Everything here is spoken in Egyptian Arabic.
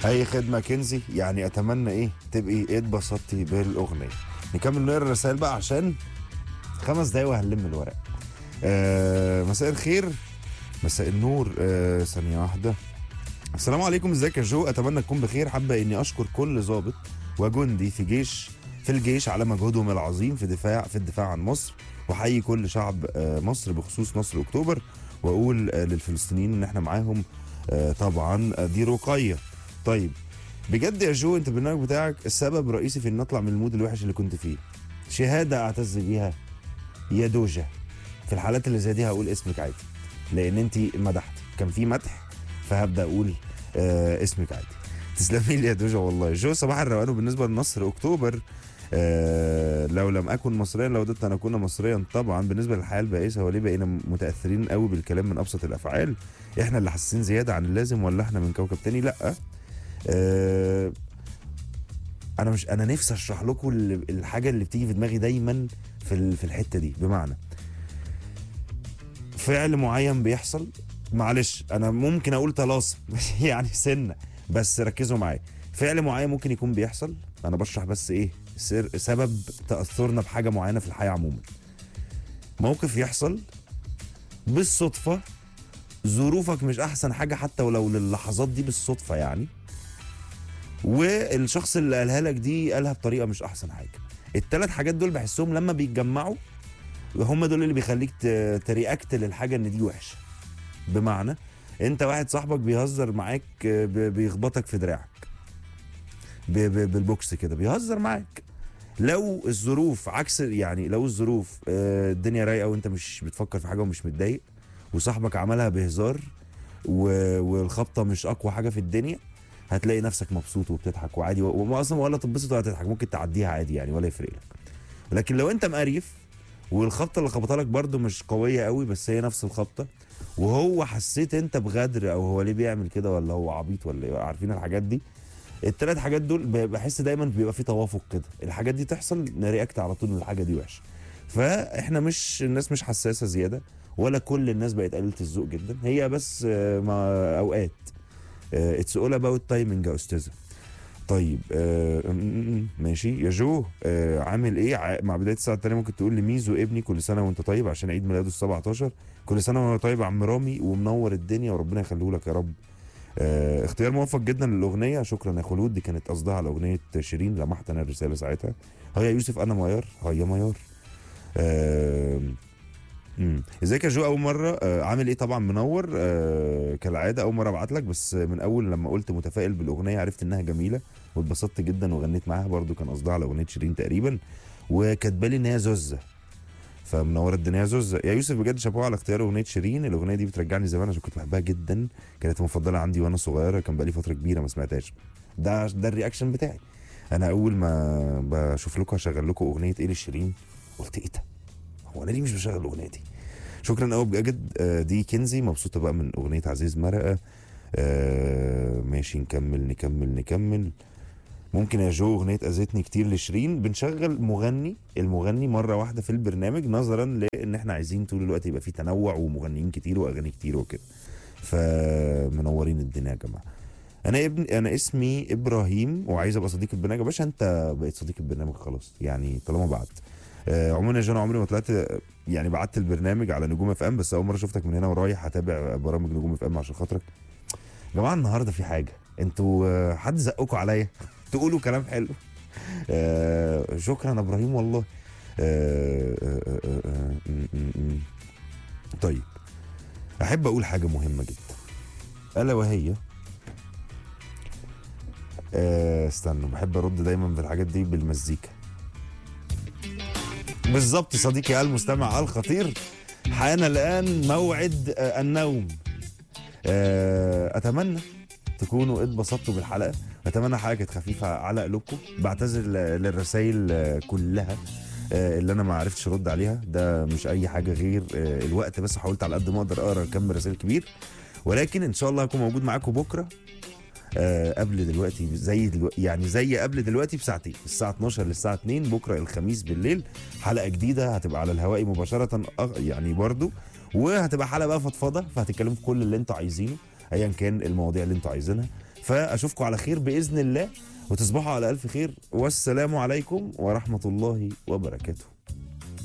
اي خدمه كنزي يعني اتمنى ايه تبقي اتبسطتي بالاغنيه نكمل نقرا الرسائل بقى عشان خمس دقايق وهنلم الورق آه مساء الخير مساء النور آه ثانيه واحده السلام عليكم ازيك يا جو اتمنى تكون بخير حابه اني اشكر كل ضابط وجندي في جيش في الجيش على مجهودهم العظيم في دفاع في الدفاع عن مصر واحيي كل شعب آه، مصر بخصوص نصر اكتوبر واقول آه، للفلسطينيين ان احنا معاهم آه، طبعا آه، دي رقيه طيب بجد يا جو انت البرنامج بتاعك السبب الرئيسي في ان اطلع من المود الوحش اللي كنت فيه شهاده اعتز بيها يا دوجه في الحالات اللي زي دي هقول اسمك عادي لان انت مدحتي كان في مدح فهبدا اقول آه اسمك عادي تسلمي لي يا دوجه والله جو صباح الروقان وبالنسبه لنصر اكتوبر آه لو لم اكن مصريا لوددت ان اكون مصريا طبعا بالنسبه للحياه البائسه هو ليه بقينا متاثرين قوي بالكلام من ابسط الافعال احنا اللي حاسين زياده عن اللازم ولا احنا من كوكب تاني لا آه انا مش انا نفسي اشرح لكم ال- الحاجه اللي بتيجي في دماغي دايما في ال- في الحته دي بمعنى فعل معين بيحصل معلش انا ممكن اقول طلاسم يعني سنه بس ركزوا معايا فعل معين ممكن يكون بيحصل انا بشرح بس ايه سر سبب تاثرنا بحاجه معينه في الحياه عموما موقف يحصل بالصدفه ظروفك مش احسن حاجه حتى ولو للحظات دي بالصدفه يعني والشخص اللي قالها لك دي قالها بطريقه مش احسن حاجه الثلاث حاجات دول بحسهم لما بيتجمعوا هم دول اللي بيخليك ت- ترياكت للحاجه ان دي وحشه بمعنى انت واحد صاحبك بيهزر معاك آه، ب- بيخبطك في دراعك ب- ب- بالبوكس كده بيهزر معاك لو الظروف عكس يعني لو الظروف آه، الدنيا رايقه وانت مش بتفكر في حاجه ومش متضايق وصاحبك عملها بهزار و- والخبطه مش اقوى حاجه في الدنيا هتلاقي نفسك مبسوط وبتضحك وعادي و- وما اصلا ولا تتبسط ولا تضحك ممكن تعديها عادي يعني ولا يفرق لك لكن لو انت مقريف والخبطه اللي خبطها لك برده مش قويه قوي بس هي نفس الخبطه وهو حسيت انت بغدر او هو ليه بيعمل كده ولا هو عبيط ولا ايه عارفين الحاجات دي الثلاث حاجات دول ب- بحس دايما بيبقى في توافق كده الحاجات دي تحصل نرياكت على طول ان الحاجه دي وحشه فاحنا مش الناس مش حساسه زياده ولا كل الناس بقت قليله الذوق جدا هي بس آه، ما اوقات اتس اول اباوت تايمنج يا استاذه طيب آه م- م- م- ماشي يا جو آه عامل ايه ع- مع بدايه الساعه الثانيه ممكن تقول لميزو ابني كل سنه وانت طيب عشان عيد ميلاده ال 17 كل سنه وانت طيب يا عم رامي ومنور الدنيا وربنا يخليه لك يا رب آه اختيار موفق جدا للاغنيه شكرا يا خلود دي كانت قصدها على اغنيه شيرين لمحت انا الرساله ساعتها هيا يا يوسف انا ميار هيا ميار آه مم. ازيك يا جو اول مره آه عامل ايه طبعا منور آه كالعاده اول مره ابعت لك بس من اول لما قلت متفائل بالاغنيه عرفت انها جميله واتبسطت جدا وغنيت معاها برضو كان قصدها على اغنيه شيرين تقريبا وكاتبه لي ان هي زوزه فمنور الدنيا يا زوزه يا يوسف بجد شابوه على اختيار اغنيه شيرين الاغنيه دي بترجعني زمان عشان كنت بحبها جدا كانت مفضله عندي وانا صغيره كان بقالي فتره كبيره ما سمعتهاش ده ده الرياكشن بتاعي انا اول ما بشوف لكم هشغل لكم اغنيه ايه لشيرين قلت ايه ده هو انا ليه مش بشغل الاغنيه دي شكرا قوي بجد آه، دي كنزي مبسوطه بقى من اغنيه عزيز مرقه آه، ماشي نكمل نكمل نكمل ممكن يا جو اغنيه اذتني كتير لشيرين بنشغل مغني المغني مره واحده في البرنامج نظرا لان احنا عايزين طول الوقت يبقى في تنوع ومغنيين كتير واغاني كتير وكده فمنورين الدنيا يا جماعه انا ابن انا اسمي ابراهيم وعايز ابقى صديق البرنامج يا باشا انت بقيت صديق البرنامج خلاص يعني طالما بعت آه، عموما يا جون عمري ما طلعت يعني بعت البرنامج على نجوم اف ام بس اول مره شفتك من هنا ورايح هتابع برامج نجوم اف ام عشان خاطرك يا جماعه النهارده في حاجه انتوا آه، حد زقكم عليا تقولوا كلام حلو آه شكرا يا ابراهيم والله آه آه آه آه آه م- م- م. طيب احب اقول حاجه مهمه جدا الا وهي آه استنوا بحب ارد دايما بالحاجات دي بالمزيكا بالظبط صديقي المستمع الخطير حان الان موعد آه، النوم آه، اتمنى تكونوا اتبسطتوا بالحلقه اتمنى حاجه كانت خفيفه على قلوبكم بعتذر ل- للرسائل آه، كلها آه، اللي انا ما عرفتش ارد عليها ده مش اي حاجه غير آه، الوقت بس حاولت على قد ما اقدر اقرا كم رسائل كبير ولكن ان شاء الله هكون موجود معاكم بكره آه، قبل دلوقتي زي دلوقتي يعني زي قبل دلوقتي بساعتين الساعه 12 للساعه 2 بكره الخميس بالليل حلقه جديده هتبقى على الهواء مباشره أغ- يعني برضو وهتبقى حلقه بقى فضفضه فهتتكلموا في كل اللي انتوا عايزينه ايا كان المواضيع اللي انتوا عايزينها فاشوفكم على خير باذن الله وتصبحوا على الف خير والسلام عليكم ورحمه الله وبركاته